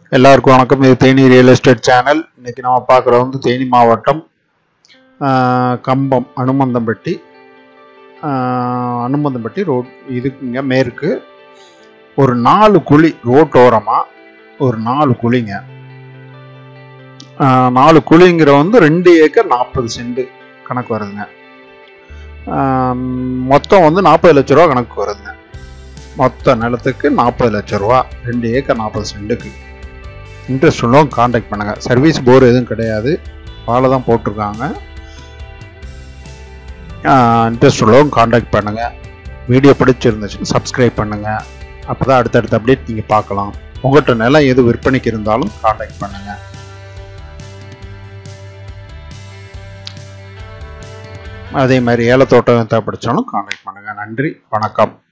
எல்லாருக்கும் வணக்கம் இது தேனி ரியல் எஸ்டேட் சேனல் இன்னைக்கு நம்ம பார்க்குறது வந்து தேனி மாவட்டம் ஆஹ், கம்பம் அனுமந்தம்பட்டி ஆஹ், அனுமந்தம்பட்டி ரோட் இதுக்குங்க மேற்கு ஒரு நாலு குழி ரோட்டோரமாக ஒரு நாலு குழிங்க ஆஹ், நாலு குழிங்கிற வந்து ரெண்டு ஏக்கர் நாற்பது சென்ட் கணக்கு வருதுங்க ஆஹ், மொத்தம் வந்து நாற்பது லட்ச ரூபா கணக்கு வருதுங்க மொத்த நிலத்துக்கு நாற்பது லட்ச ரூபா ரெண்டு ஏக்கர் நாற்பது சென்ட்டுக்கு இன்ட்ரெஸ்ட் உள்ளவங்க காண்டாக்ட் பண்ணுங்கள் சர்வீஸ் போர் எதுவும் கிடையாது பாலை தான் போட்டிருக்காங்க இன்ட்ரெஸ்ட் உள்ளவங்க காண்டாக்ட் பண்ணுங்கள் வீடியோ பிடிச்சிருந்துச்சுன்னு சப்ஸ்கிரைப் பண்ணுங்கள் அப்போ தான் அடுத்தடுத்த அப்டேட் நீங்கள் பார்க்கலாம் உங்கள்கிட்ட நிலம் எது விற்பனைக்கு இருந்தாலும் காண்டாக்ட் பண்ணுங்கள் அதே மாதிரி ஏலத்தோட்டம் தேவைப்படுச்சாலும் காண்டாக்ட் பண்ணுங்கள் நன்றி வணக்கம்